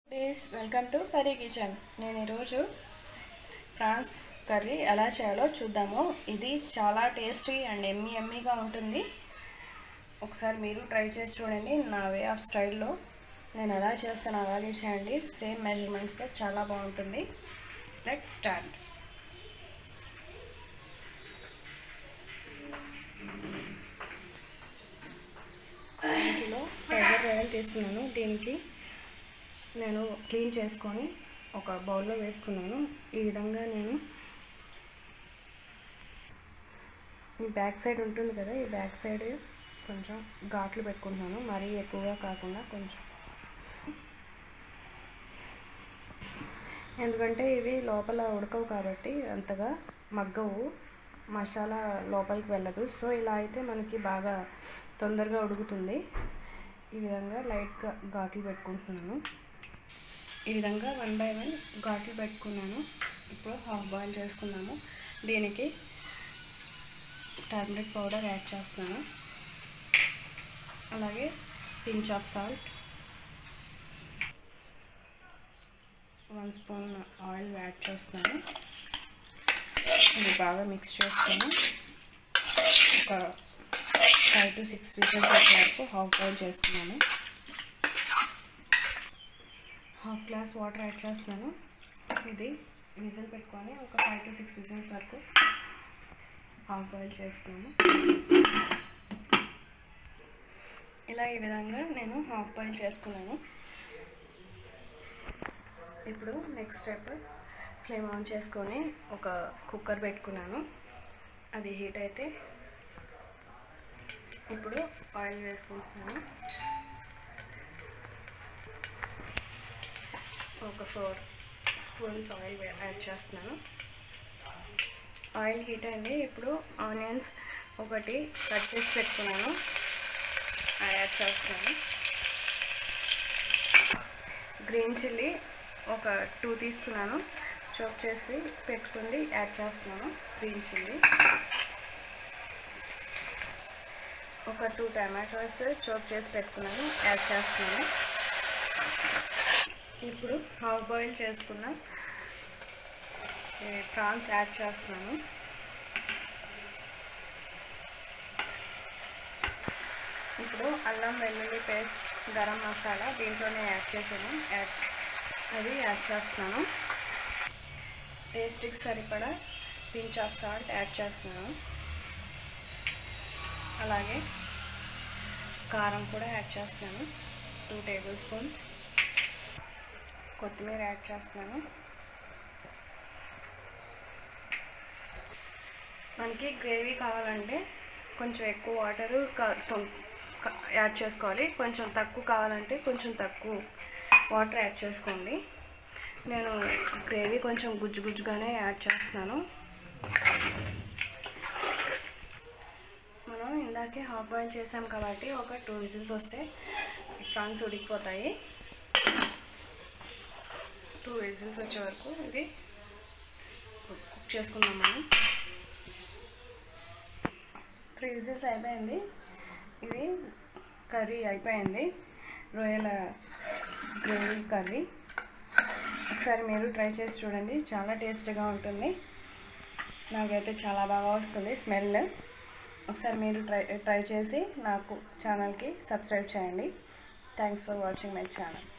please welcome to curry kitchen నేను ఈరోజు prawns curry ఎలా చేయాలో చూద్దాము ఇది చాలా టేస్టీ అండ్ ఎమ్మీ ఎమ్మీగా ఉంటుంది ఒకసారి మీరు ట్రై చేసి చూడండి నా వే ఆఫ్ స్టైల్లో నేను ఎలా చేస్తాను అలాగే చేయండి సేమ్ మెజర్మెంట్స్తో చాలా బాగుంటుంది లెట్ స్టార్ట్ ఇందులో టైగర్ రొయ్యలు తీసుకున్నాను దీనికి నేను క్లీన్ చేసుకొని ఒక బౌల్లో వేసుకున్నాను ఈ విధంగా నేను ఈ బ్యాక్ సైడ్ ఉంటుంది కదా ఈ బ్యాక్ సైడ్ కొంచెం ఘాట్లు పెట్టుకుంటున్నాను మరీ ఎక్కువగా కాకుండా కొంచెం ఎందుకంటే ఇవి లోపల ఉడకవు కాబట్టి అంతగా మగ్గవు మసాలా లోపలికి వెళ్ళదు సో ఇలా అయితే మనకి బాగా తొందరగా ఉడుకుతుంది ఈ విధంగా లైట్గా ఘాట్లు పెట్టుకుంటున్నాను ఈ విధంగా వన్ బై వన్ ఘాట్లు పెట్టుకున్నాను ఇప్పుడు హాఫ్ బాయిల్ చేసుకున్నాము దీనికి టర్మరిక్ పౌడర్ యాడ్ చేస్తున్నాను అలాగే pinch of salt one spoon oil add చేస్తాను ఇది బాగా మిక్స్ చేసుకొని ఒక ఫైవ్ టు సిక్స్ విజిల్స్ వచ్చే వరకు హాఫ్ బాయిల్ చేసుకున్నాను హాఫ్ గ్లాస్ వాటర్ యాడ్ చేస్తున్నాను ఇది విజిల్ పెట్టుకొని ఒక ఫైవ్ టు సిక్స్ విజిల్స్ వరకు హాఫ్ బాయిల్ చేసుకున్నాను ఇలా ఈ విధంగా నేను హాఫ్ బాయిల్ చేసుకున్నాను ఇప్పుడు నెక్స్ట్ స్టెప్ ఫ్లేమ్ ఆన్ చేసుకొని ఒక కుక్కర్ పెట్టుకున్నాను అది హీట్ అయితే ఇప్పుడు ఆయిల్ వేసుకుంటున్నాను ఒక ఫోర్ స్పూన్స్ ఆయిల్ యాడ్ చేస్తున్నాను ఆయిల్ హీట్ అయింది ఇప్పుడు ఆనియన్స్ ఒకటి కట్ చేసి పెట్టుకున్నాను యాడ్ చేస్తున్నాను గ్రీన్ చిల్లీ ఒక టూ తీసుకున్నాను చాప్ చేసి పెట్టుకుంది యాడ్ చేస్తున్నాను గ్రీన్ చిల్లీ ఒక టూ టమాటోస్ చాప్ చేసి పెట్టుకున్నాను యాడ్ చేస్తున్నాను ఇప్పుడు హాఫ్ బాయిల్ చేసుకున్న ప్రాన్స్ యాడ్ చేస్తున్నాను ఇప్పుడు అల్లం వెల్లుల్లి పేస్ట్ గరం మసాలా దీంట్లోనే యాడ్ చేసాను యాడ్ అది యాడ్ చేస్తున్నాను టేస్ట్కి సరిపడా పించ్ ఆఫ్ సాల్ట్ యాడ్ చేస్తున్నాను అలాగే కారం కూడా యాడ్ చేస్తున్నాను టూ టేబుల్ స్పూన్స్ కొత్తిమీర యాడ్ చేస్తున్నాను మనకి గ్రేవీ కావాలంటే కొంచెం ఎక్కువ వాటర్ యాడ్ చేసుకోవాలి కొంచెం తక్కువ కావాలంటే కొంచెం తక్కువ వాటర్ యాడ్ చేసుకోండి నేను గ్రేవీ కొంచెం గుజ్జు గుజ్జుగానే యాడ్ చేస్తున్నాను మనం ఇందాకే హాఫ్ బాయిల్ చేసాం కాబట్టి ఒక టూ విజిల్స్ వస్తే ప్రాన్స్ ఉడికిపోతాయి టూ విజిల్స్ వచ్చే వరకు ఇది కుక్ చేసుకుందాం మనం త్రీ విజిల్స్ అయిపోయింది ఇది కర్రీ అయిపోయింది రొయ్యల గ్రేవీ కర్రీ ఒకసారి మీరు ట్రై చేసి చూడండి చాలా టేస్టీగా ఉంటుంది నాకైతే చాలా బాగా వస్తుంది స్మెల్ ఒకసారి మీరు ట్రై ట్రై చేసి నాకు ఛానల్కి సబ్స్క్రైబ్ చేయండి thanks for watching my channel